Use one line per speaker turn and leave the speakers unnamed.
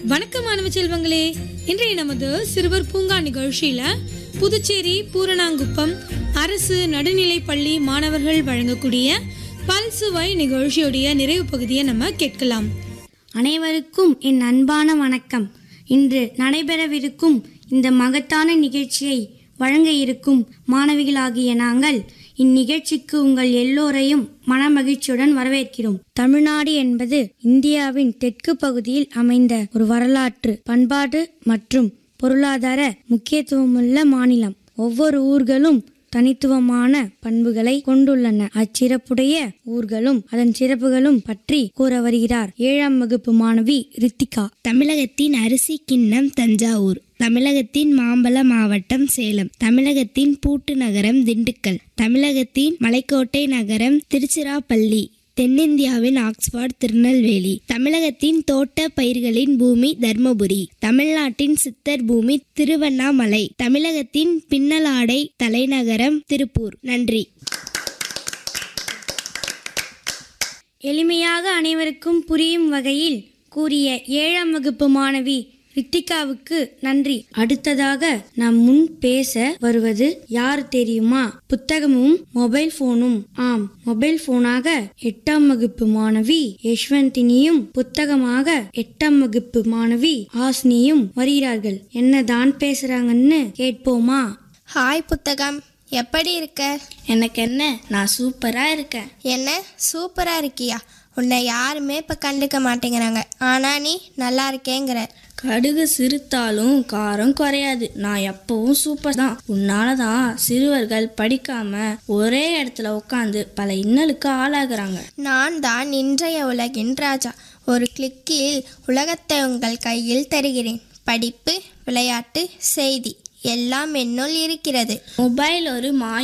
வணக்கம் மாணவ செல்வங்களே இன்றைய நமது சிறுவர் பூங்கா நிகழ்ச்சியில புதுச்சேரி பூரணாங்குப்பம் அரசு நடுநிலைப் பள்ளி மாணவர்கள் வழங்கக்கூடிய பல்சுவை நிகழ்ச்சியுடைய நிறைவு பகுதியை நம்ம கேட்கலாம்
அனைவருக்கும் என் அன்பான வணக்கம் இன்று நடைபெறவிருக்கும் இந்த மகத்தான நிகழ்ச்சியை வழங்க இருக்கும் மாணவிகளாகிய நாங்கள் இந்நிகழ்ச்சிக்கு உங்கள் எல்லோரையும் மனமகிழ்ச்சியுடன் வரவேற்கிறோம் தமிழ்நாடு என்பது இந்தியாவின் தெற்கு பகுதியில் அமைந்த ஒரு வரலாற்று பண்பாடு மற்றும் பொருளாதார முக்கியத்துவமுள்ள மாநிலம் ஒவ்வொரு ஊர்களும் தனித்துவமான பண்புகளை கொண்டுள்ளன அச்சிறப்புடைய ஊர்களும் அதன் சிறப்புகளும் பற்றி கூற வருகிறார் ஏழாம் வகுப்பு மாணவி ரித்திகா
தமிழகத்தின் அரிசி கிண்ணம் தஞ்சாவூர் தமிழகத்தின் மாம்பழ மாவட்டம் சேலம் தமிழகத்தின் பூட்டு நகரம் திண்டுக்கல் தமிழகத்தின் மலைக்கோட்டை நகரம் திருச்சிராப்பள்ளி தென்னிந்தியாவின் ஆக்ஸ்போர்ட் திருநெல்வேலி தமிழகத்தின் தோட்ட பயிர்களின் பூமி தர்மபுரி தமிழ்நாட்டின் சித்தர் பூமி திருவண்ணாமலை தமிழகத்தின் பின்னலாடை தலைநகரம் திருப்பூர் நன்றி
எளிமையாக அனைவருக்கும் புரியும் வகையில் கூறிய ஏழாம் வகுப்பு மாணவி ரித்திகாவுக்கு நன்றி அடுத்ததாக நம் முன் பேச வருவது யார் தெரியுமா புத்தகமும் மொபைல் போனும் ஆம் மொபைல் போனாக எட்டாம் வகுப்பு மாணவி யஷ்வந்தினியும் புத்தகமாக எட்டாம் வகுப்பு மாணவி ஆஸ்னியும் வருகிறார்கள் என்னதான் பேசுறாங்கன்னு கேட்போமா
ஹாய் புத்தகம் எப்படி இருக்க
எனக்கு என்ன நான் சூப்பரா இருக்கேன்
என்ன சூப்பரா இருக்கியா உன்னை யாருமே இப்ப கண்டுக்க மாட்டேங்கிறாங்க ஆனா நீ நல்லா இருக்கேங்கிற
கடுகு சிறுத்தாலும் காரம் குறையாது நான் எப்பவும் சூப்பர் தான் உன்னால தான் சிறுவர்கள் படிக்காம ஒரே இடத்துல உட்காந்து பல இன்னலுக்கு ஆளாகிறாங்க
நான் தான் இன்றைய உலகின் ராஜா ஒரு கிளிக்கில் உலகத்தை உங்கள் கையில் தருகிறேன் படிப்பு விளையாட்டு செய்தி எல்லாம் என்னுள் இருக்கிறது
மொபைல் ஒரு மாய